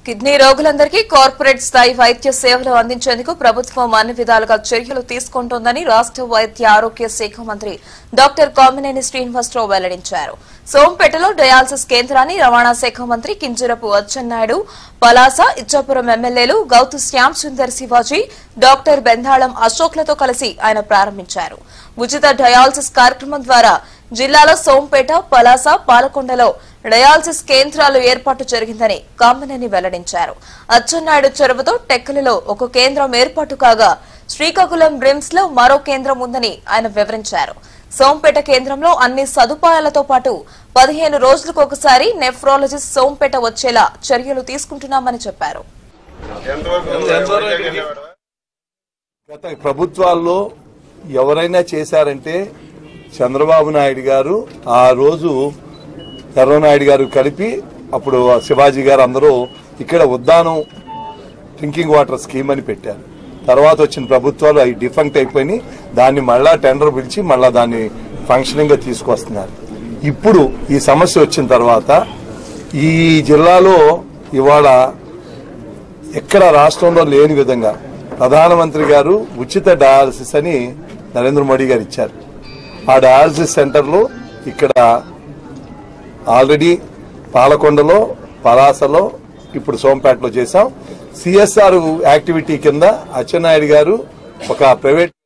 kidney రోగులందరికీ corporate స్థాయి వైద్య సేవలు అందించేందుకు ప్రభుత్వం అన్ని విధాలుగా చర్యలు తీసుకుంటోందని రాష్ట్ర వైద్య ఆరోగ్య శాఖ మంత్రి డాక్టర్ కామినేని శ్రీనివాసరావు వెల్లడించారు సోంపేటలో డయాలసిస్ కేంద్రాన్ని రవాణా శాఖ మంత్రి కింజరపు అచ్చెన్నాయుడు పలాస ఇచ్చాపురం ఎమ్మెల్యేలు గౌతు శ్యామ్ సుందర్ శివాజీ డాక్టర్ బెందాళం అశోక్లతో కలిసి ఆయన ప్రారంభించారు ఉచిత డయాలసిస్ కార్యక్రమం ద్వారా జిల్లాలో సోంపేట పలాస పాలకొండలో డయాలసిస్ కేంద్రాలు ఏర్పాటు జరిగిందని కామినేని వెల్లడించారు అచ్చెన్నాయుడు చొరవతో టెక్కలిలో ఒక కేంద్రం ఏర్పాటు కాగా శ్రీకాకుళం బ్రిమ్స్ లో మరో కేంద్రం ఉందని ఆయన వివరించారు సోంపేట కేంద్రంలో అన్ని సదుపాయాలతో పాటు పదిహేను రోజులకు ఒకసారి నెఫ్రాలజిస్ట్ సోంపేట వచ్చేలా చర్యలు తీసుకుంటున్నామని చెప్పారు గత ప్రభుత్వాల్లో ఎవరైనా చేశారంటే చంద్రబాబు నాయుడు గారు ఆ రోజు చంద్రబాబు గారు కలిపి అప్పుడు శివాజీ గారు అందరూ ఇక్కడ ఉద్దానం డ్రింకింగ్ వాటర్ స్కీమ్ అని పెట్టారు తర్వాత వచ్చిన ప్రభుత్వాలు అవి డిఫంక్ట్ అయిపోయి దాన్ని మళ్ళా టెండర్ పిలిచి మళ్ళా దాన్ని ఫంక్షనింగ్ గా తీసుకొస్తున్నారు ఇప్పుడు ఈ సమస్య వచ్చిన తర్వాత ఈ జిల్లాలో ఇవాళ ఎక్కడ రాష్ట్రంలో లేని విధంగా ప్రధానమంత్రి గారు ఉచిత డయాలసిస్ అని నరేంద్ర మోడీ గారు ఇచ్చారు ఆ డయాలసిస్ సెంటర్లు ఇక్కడ ఆల్రెడీ పాలకొండలో పలాసలో ఇప్పుడు సోంపేటలో చేశాం సిఎస్ఆర్ యాక్టివిటీ కింద అచ్చెన్నాయుడు గారు ఒక ప్రైవేట్